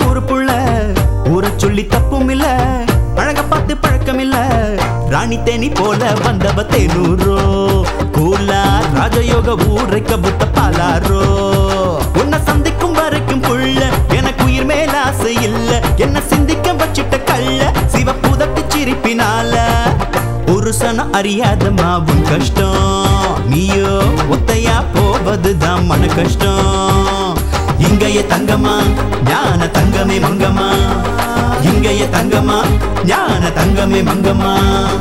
ஊருக்குள்ள ஊரை சொல்லி தப்பும் இல்ல அழக பார்த்து பழக்கம் இல்ல ராணி தேனி போல வந்தவ தேனூரோ கூலா ராஜயோக ஊரைக்க புத்த பாலாரோ உன்னை சந்திக்கும் வரைக்கும் புள்ள எனக்கு உயிர் மேல ஆசை இல்ல என்ன சிந்திக்க வச்சிட்ட கள்ள சிவப்புதட்டு சிரிப்பினால புருஷனும் அறியாத மாவும் கஷ்டம் நீயோ ஒத்தையா போவதுதான் மன கஷ்டம் இங்கைய தங்கமா ஞான தங்கமே மங்கம்மா இங்கைய தங்கமா ஞான தங்கமே மங்கம்மா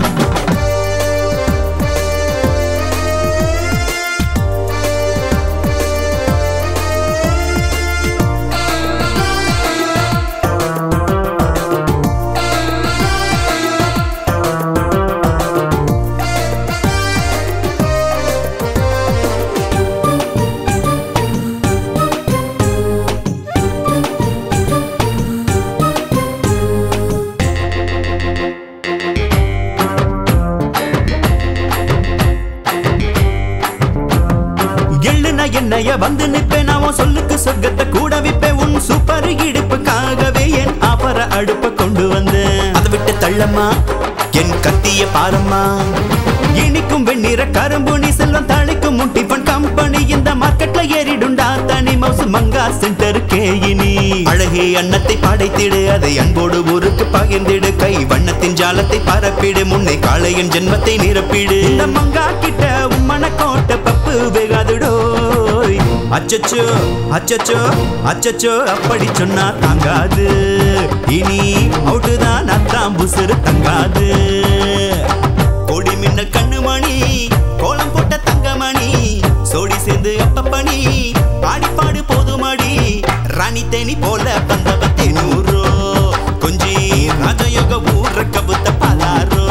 எள்ளுன என்னைய வந்து நிப்பேன் அவன் சொல்லுக்கு சொர்க்கத்தை கூட விப்பேன் உன் சூப்பர் இடுப்புக்காகவே என் ஆபர அடுப்ப கொண்டு வந்தேன் அதை விட்டு தள்ளம்மா என் கத்திய பாரம்மா இனிக்கும் வெண்ணிற கரும்பு நீ செல்வம் தாளிக்கும் முன் டிஃபன் கம்பெனி இந்த மார்க்கெட்ல ஏறிடுண்டா தனி மவுசு மங்கா சென்டருக்கே இனி அழகே அன்னத்தை படைத்திடு அதை அன்போடு ஊருக்கு பகிர்ந்திடு கை வண்ணத்தின் ஜாலத்தை பரப்பிடு முன்னே காளையின் ஜென்மத்தை நிரப்பிடு இந்த மங்கா கிட்ட உம்மன கோட்டை பப்பு வேகாதுடோய் அச்சச்சோ அச்சச்சோ அச்சச்சோ அப்படி சொன்னா தாங்காது இனி அவுட்டுதான் அத்தான் புசுறு தங்காது கொடி மின்னல் கண்ணுமணி கோலம் போட்ட தங்கமணி சோடி சேர்ந்து அப்பப்பணி பாடி போதுமடி ராணி தேனி போல வந்தவ தேனூரோ கொஞ்சி ராஜயோக ஊர கபுத்த பாலாரோ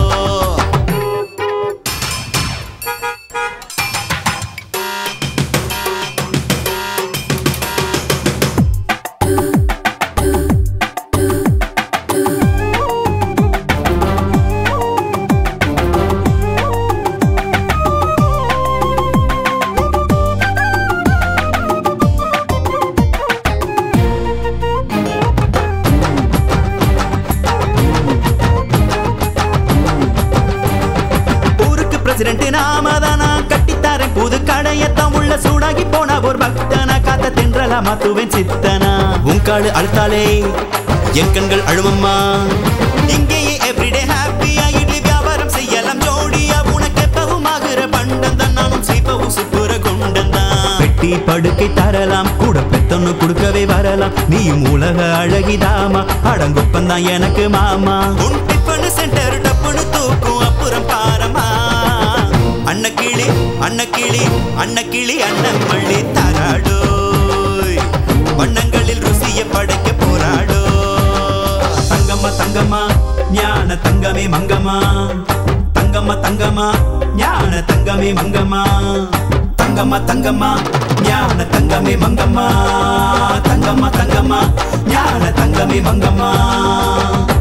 ஊருக்கு பிரசிடண்ட் நாம தானா கட்டித்தாரேன் புது கடையத்தான் உள்ள சூடாகி போனா ஒரு பக்தனா காத்த தென்றலா மாத்துவேன் சித்தனா உன் காடு அழுத்தாலே என் கண்கள் அழுவம்மா இங்கேயே எவ்ரிடே ஹாப்பியா இட்லி வியாபாரம் செய்யலாம் ஜோடியா உனக்கு எப்பவும் ஆகுற பண்டம் தான் நானும் சீப்பவும் சுப்புற குண்டம் தான் பெட்டி படுக்கை தரலாம் கூட பெத்தொன்னு கொடுக்கவே வரலாம் நீயும் உலக அழகிதாமா அடங்கொப்பந்தான் எனக்கு மாமா உன் டிஃபன் சென்டர் டப்புன்னு தூக்கும் அப்புறம் பாரமா அன்னக்கிளி அன்னக்கிளி அன்னக்கிளி அண்ணன் மள்ளி தராடோய் வண்ணங்களில் ருசிய படைக்க போராடோ தங்கம்மா தங்கம்மா ஞான தங்கமே மங்கம்மா தங்கம்மா தங்கம்மா ஞான தங்கமே மங்கம்மா தங்கம்மா தங்கம்மா ஞான தங்கமே மங்கம்மா தங்கம்மா தங்கம்மா ஞான தங்கமே மங்கம்மா